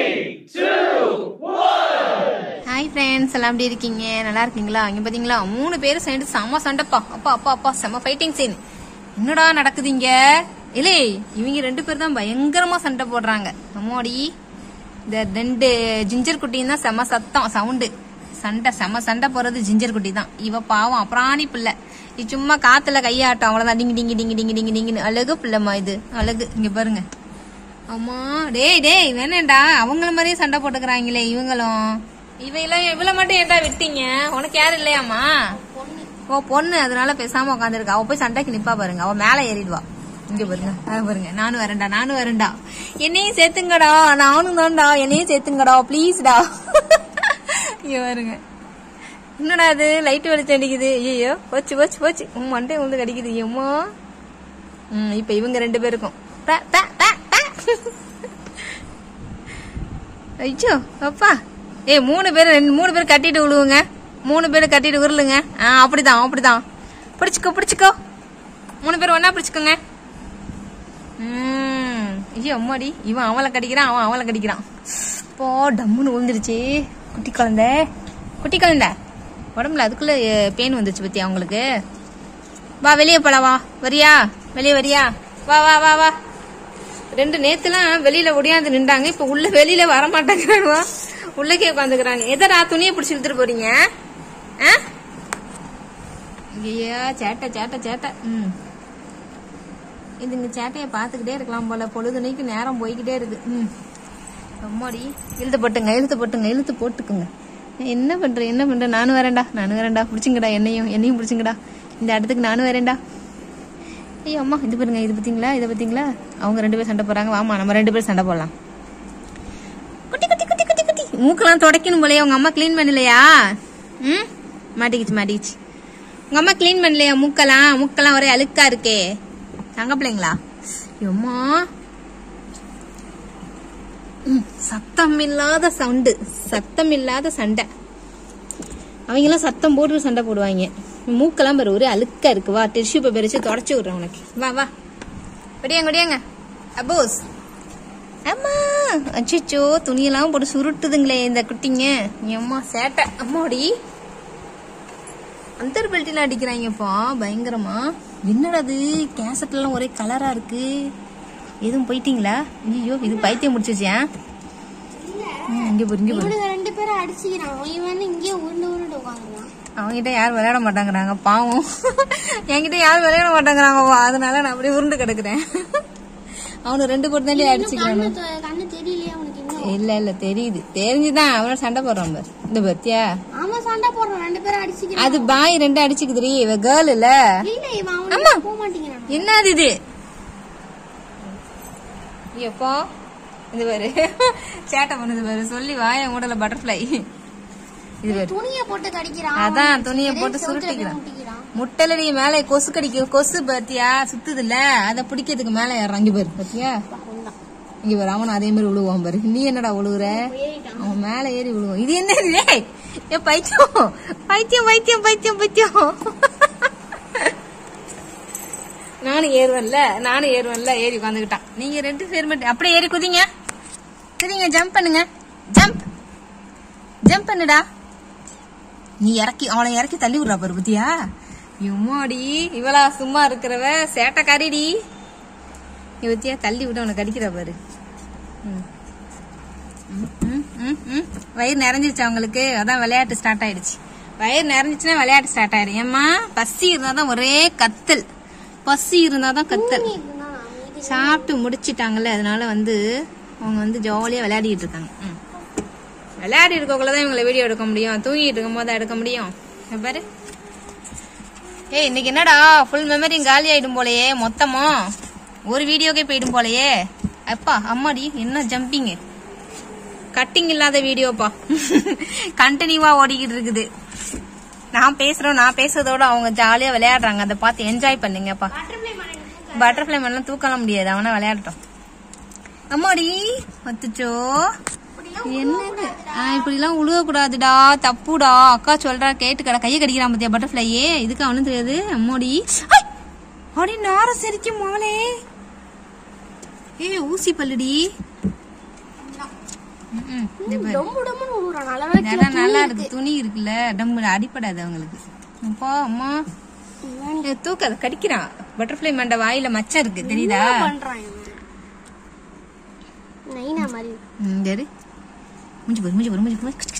Hi friends எல்லாம் எப்படி இருக்கீங்க நல்லா இருக்கீங்களா இங்க பாத்தீங்களா மூணு பேரும் சேர்ந்து செம்ம சண்டைப்பா அப்பா அப்பா அப்பா செம்ம ஃபைட்டிங் சீன் என்னடா நடக்குது இங்க இல்லே இவங்க ரெண்டு பேர் தான் பயங்கரமா சண்டை போடுறாங்க அம்மாடி இந்த ரெண்டு ஜிஞ்சர் குட்டியும் தான் செம்ம சத்தம் சவுண்டு சண்டை செம்ம சண்டை போறது ஜிஞ்சர் குட்டி தான் இவ பாவம் அப்புறாணி பிள்ளை இது சும்மா காத்துல கையாட்டம் அவ்வளவுதான் டிங்கி டிங்கி டிங்கி டிங்கி டிங்கி டிங்கின்னு அழகு பிள்ளைமா இது அழகு இங்க பாருங்க அம்மா டேய் டேய் வேணாண்டா அவங்கள மாதிரியே சண்டை போட்டுக்கிறாங்களே இவங்களும் இவையெல்லாம் இவள மட்டும் ஏன்டா விட்டீங்க உனக்கு யாரும் இல்லையாம்மா ஓ பொண்ணு அதனால பேசாம உட்காந்துருக்கா அவ போய் சண்டைக்கு நிப்பா பாருங்க அவ மேல ஏறிடுவா இங்க பாருங்க அங்க பாருங்க நானும் வரேன்டா நானும் வரேன்டா என்னையும் சேர்த்துங்கடா நானும் தான்டா என்னையும் சேர்த்துங்கடா ப்ளீஸ்டா இங்க பாருங்க என்னடா அது லைட் வெளிச்சம் அடிக்குது ஐயோ போச்சு போச்சு போச்சு உன் மண்டை வந்து கடிக்குது ஏம்மா ம் இப்ப இவங்க ரெண்டு பேருக்கும் ப, ப, ப, ப. ஐயோ அப்பா ஏய் மூணு பேர் ரெண்டு மூணு பேர் கட்டிட்டு விழுவுங்க மூணு பேர் கட்டிட்டு உருளுங்க ஆ அப்படிதான் அப்படிதான் பிடிச்சுக்கோ பிடிச்சுக்கோ மூணு பேர் ஒண்ணா பிடிச்சுக்கோங்க ம் ஐயோ அம்மாடி இவன் அவளை கடிக்கிறான் அவன் அவளை கடிக்கிறான் போ டம்முன்னு விழுந்துருச்சு குட்டி குழந்தை குட்டி குழந்தை உடம்புல அதுக்குள்ள பெயின் வந்துச்சு பத்தியா அவங்களுக்கு வா வெளியே போலாம் வா வரியா வெளியே வரியா வா வா வா வா ரெண்டு நேத்துலாம் வெளியில ஒடியாந்து நின்றாங்க இப்ப உள்ள வெளியில வர மாட்டேங்கிறாங்க வா உள்ளக்கே உட்காந்துக்கிறாங்க எதடா துணியை பிடிச்சி இழுத்துட்டு போறீங்க ஆ? ஐயா சேட்டை சேட்டை சேட்டை ம் இதுங்க சேட்டையை பார்த்துக்கிட்டே இருக்கலாம் போல பொழுதுனைக்கு நேரம் போய்கிட்டே இருக்கு ம் அம்மாடி இழுத்து போட்டுங்க இழுத்து போட்டுங்க இழுத்து போட்டுக்குங்க என்ன பண்ற என்ன பண்ற நானும் வரேன்டா நானும் வரேன்டா பிடிச்சிங்கடா என்னையும் என்னையும் பிடிச்சிங்கடா இந்த இடத்துக்கு நானும் வரேன்டா ஐயோ அம்மா இது பாருங்க இது பார்த்தீங்களா இதை பார்த்தீங்களா அவங்க ரெண்டு பேரும் சண்டை போடுறாங்க வாமா நம்ம ரெண்டு பேரும் சண்டை போடலாம் குட்டி குட்டி குட்டி குட்டி குட்டி மூக்கெல்லாம் துடைக்கணும் போலயே உங்க அம்மா க்ளீன் பண்ணலையா ம் மாட்டிக்கிச்சு மாட்டிக்கிச்சு உங்க அம்மா க்ளீன் பண்ணலையா மூக்கெல்லாம் மூக்கெல்லாம் ஒரே அழுக்கா இருக்கே தங்க பிள்ளைங்களா அம்மா ம், சத்தம் இல்லாத சவுண்டு சத்தம் இல்லாத சண்டை அவங்கெல்லாம் சத்தம் போட்டு சண்டை போடுவாங்க மூக்கெல்லாம் பாரு ஒரே அழுக்கா இருக்கு வா டிஷ்யூ பேப்பர் வச்சு தொடச்சு விடுறேன் உனக்கு வா வா ஒடியாங்க ஒடியாங்க அபோஸ் அம்மா அச்சோ துணியெல்லாம் போட்டு சுருட்டுதுங்களே இந்த குட்டிங்க என் அம்மா சேட்டை அம்மாடி அந்தர் பெல்ட்டில அடிக்கிறாங்கப்பா பயங்கரமா என்னடா அது கேசட்லாம் ஒரே கலரா இருக்கு எதுவும் போயிட்டீங்களா ஐயோ இது பைத்தியம் முடிச்சிச்சியா இங்க பாரு இங்க பாரு இவனுங்க ரெண்டு பேரும் அடிச்சுக்கிறான் இவன் வந்து இங்கே உருண்டு உருண்டு உட்காந்துருக்கான் அவங்ககிட்ட யாரும் விளையாட மாட்டாங்கறாங்க பாவம் என்கிட்ட யாரும் விளையாட மாட்டாங்கறாங்க அதனால நான் அப்படியே உருண்டு கிடக்குறேன் அவனு ரெண்டு பேர் தாண்டி அடிச்சுக்கிறானு கண்ணு தெ- கண்ணு தெரியலையா அவனுக்கு இன்னும் இல்ல இல்ல தெரியுது தெரிஞ்சுதான் அவனோட சண்டை போடுறான் பாரு இந்த பத்தியா ஆமா சண்டை போடுறான் ரெண்டு பேரும் அடிச்சுக்கிறான் அது பாய் ரெண்டு அடிச்சுக்குதுரி இவ கேர்ள் இல்ல இல்ல இவன் அவனுக்கு போக மாட்டேங்கிறான் என்னது இது எப்போ இது பாரு சேட்டை பண்ணுது பாரு சொல்லி வாய மூடல பட்டர்ஃப்ளை இது பாரு துணியை போட்டு கடிக்கிறான் அதான் துணியை போட்டு செவுத்துல போய் சுருட்டிக்கிறான் முட்டிக்கிறான். முட்டலடி மேல கொசு கடிக்க கொசு பாத்தியா சுத்துது இல்ல அத பிடிக்கிறதுக்கு மேல ஏறான் இங்க பாரு பாத்தியா கொண்டான். இங்க பாரு அவன் அதே மாதிரி விழுவான் பாரு நீ என்னடா விழுவுற ஏறிட்டான். அவன் மேல ஏறி விழுவான் இது என்ன இது ஏய், ஏ பைத்தியம் பைத்தியம் பைத்தியம் பைத்தியம் பைத்தியம் நானும் ஏறுவேன்ல நானும் ஏறுவேன்ல ஏறி உட்காந்துக்கிட்டான் நீங்க ரெண்டு பேர் மட்டும் அப்படியே ஏறி குதிங்க குதிங்க ஜம்ப் பண்ணுங்க ஜம்ப் ஜம்ப் பண்ணுடா நீ இறக்கி அவளை இறக்கி தள்ளி விடுறா பாரு பத்தியா எம்மாடி இவளா சும்மா இருக்கிறவ சேட்டைக்காரிடி நீ பத்தியா தள்ளி விட்டு அவனை கடிக்கிறா பாரு ம். ம், ம், ம், ம். வயிறு நிறைஞ்சிருச்சு அவங்களுக்கு அதான் விளையாட்டு ஸ்டார்ட் ஆயிடுச்சு வயிறு நிறைஞ்சிச்சுன்னா விளையாட்டு ஸ்டார்ட் ஆயிடும் ஏம்மா பசி இருந்தாதான் ஒரே கத்தல் பசி இருந்தாதான் கத்தல் இதுதான் அமைதி. சாப்பிட்டு முடிச்சிட்டாங்கல்ல அதனால வந்து அவங்க வந்து ஜாலியா விளையாடிட்டு இருக்காங்க ம். விளையாடி இருக்கக்குள்ளதான் இவங்களை வீடியோ எடுக்க முடியும் தூங்கிட்டு இருக்கும் போது எடுக்க முடியும் இங்க பாரு ஏய் இன்னைக்கு என்னடா ஃபுல் மெமரி காலி ஆயிடும் போலயே மொத்தமா ஒரு வீடியோக்கே போயிடும் போலயே அப்பா அம்மாடி என்ன ஜம்பிங் கட்டிங் இல்லாத வீடியோப்பா கண்டினியூவா ஓடிக்கிட்டு இருக்குது நான் பேசுறோம் நான் பேசுறதோட அவங்க ஜாலியா விளையாடுறாங்க அதை பார்த்து என்ஜாய் பண்ணுங்கப்பா பட்டர்ஃப்ளை மேலாம் தூக்கலாம் முடியாது அவனா விளையாடட்டும் அம்மாடி அத்துச்சோ என்னது ஆ, இப்படிலாம் உழுவ கூடாதுடா தப்புடா அக்கா சொல்றா கேட்டு கடை கையை கடிக்கிறான் பத்தியா பட்டர்ஃப்ளையே இதுக்கு அவனும் தெரியாது அம்மாடி ஐ! அடி நாரம் சரிக்கும் மவளே ஏ ஊசி பல்லுடி ம்ம். இது பாரு. டொம்பு டொம்புன்னு விழுறான் நல்ல இதெல்லாம் நல்லா இருக்கு துணி இருக்குல்ல டம்மு அடிப்படாது அவங்களுக்கு அப்பா அம்மா வேலை ஏ, தூக்காத கடிக்கிறான் பட்டர்ஃப்ளை மண்டை வாயில மச்சம் இருக்கு தெரியுதா பண்றான் இவன். நைனா மாதிரி ம், இங்க இரு. மூஞ்சி பாரு மூஞ்சி பாரு மூஞ்சி பாரு